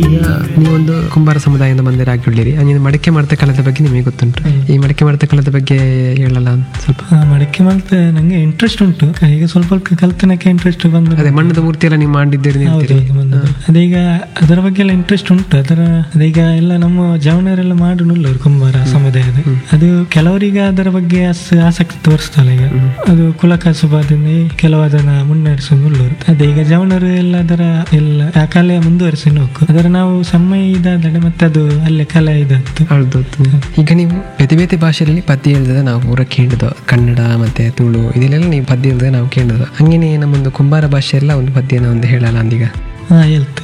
ಈಗ ನೀವೊಂದು ಕುಂಬಾರ ಸಮುದಾಯದಿಂದ ಬಂದಿರಾಗಿಳ್ಳಿರಿ ಹಂಗೆ ಮಡಕೆ ಮಾಡ್ತಾ ಕಲದ ಬಗ್ಗೆ ನಿಮಗೆ ಗೊತ್ತುಂಟು ಈ ಮಡಕೆ ಮಾಡ್ತಾ ಕಲದ ಬಗ್ಗೆ ಹೇಳಲ್ಲ ಅಂತ ಸ್ವಲ್ಪ ಆ, ಮಡಕೆ ಮಾಡ್ತಾ ನಂಗೆ ಇಂಟ್ರೆಸ್ಟ್ ಉಂಟು ಈಗ ಸ್ವಲ್ಪ ಕಲ್ತನಕ್ಕೆ ಇಂಟ್ರೆಸ್ಟ್ ಬಂದು ಅದೇ ಮಣ್ಣದ ಮೂರ್ತಿ ಎಲ್ಲ ನೀವು ಮಾಡಿದ್ದೀರಿ ಹೌದು, ನಿಲ್ತೀರಿ ಹೌದು, ಬಂದದ್ದು. ಅದೀಗ ಅದರ ಬಗ್ಗೆ ಎಲ್ಲ ಇಂಟ್ರೆಸ್ಟ್ ಉಂಟು ಅದರ ಅದೀಗ ಎಲ್ಲ ನಮ್ಮ ಜವನರೆಲ್ಲ ಮಾಡುನುಲ್ಲ ಅವ್ರು ಕುಂಬಾರ ಸಮುದಾಯದ ಅದು ಕೆಲವರಿಗೆ ಅದರ ಬಗ್ಗೆ ಅಷ್ಟು ಆಸಕ್ತಿ ತೋರಿಸ್ತಲ್ಲ ಈಗ ಅದು ಕುಲಕಸುಬಾದಿಂದ ಕೆಲವದನ್ನ ಮುನ್ನಡೆಸುವುಲ್ಲರು ಅದೇ ಈಗ ಜವನರು ಎಲ್ಲ ಅದರ ಎಲ್ಲ ಆ ಕಲೆ ಮುಂದುವರಿಸಿ ಹೋಗು ಅದರ ನಾವು ಸಮಯ ಇದಾದರೆ ಮತ್ತೆ ಅದು ಅಲ್ಲೇ ಕಲೆ ಇದಾಯ್ತು ಹೌದು ಈಗ ನೀವು ಬೇತೆ ಬೇತೆ ಭಾಷೆಯಲ್ಲಿ ಪದ್ಯ ಹೇಳಿದ ನಾವು ಪೂರ ಕೇಳಿದ ಕನ್ನಡ ಮತ್ತೆ ತುಳು ಇದೆಲ್ಲ ನೀವು ಪದ್ಯ ಹೇಳಿದ ನಾವು ಕೇಳಿದ ಹಂಗೇನೆ ನಮ್ಮೊಂದು ಕುಂಬಾರ ಭಾಷೆ ಎಲ್ಲ ಒಂದು ಪದ್ಯನ ಒಂದು ಹೇಳಲ್ಲ ಅಂದೀಗ ಹಾ ಹೇಳ್ತೆ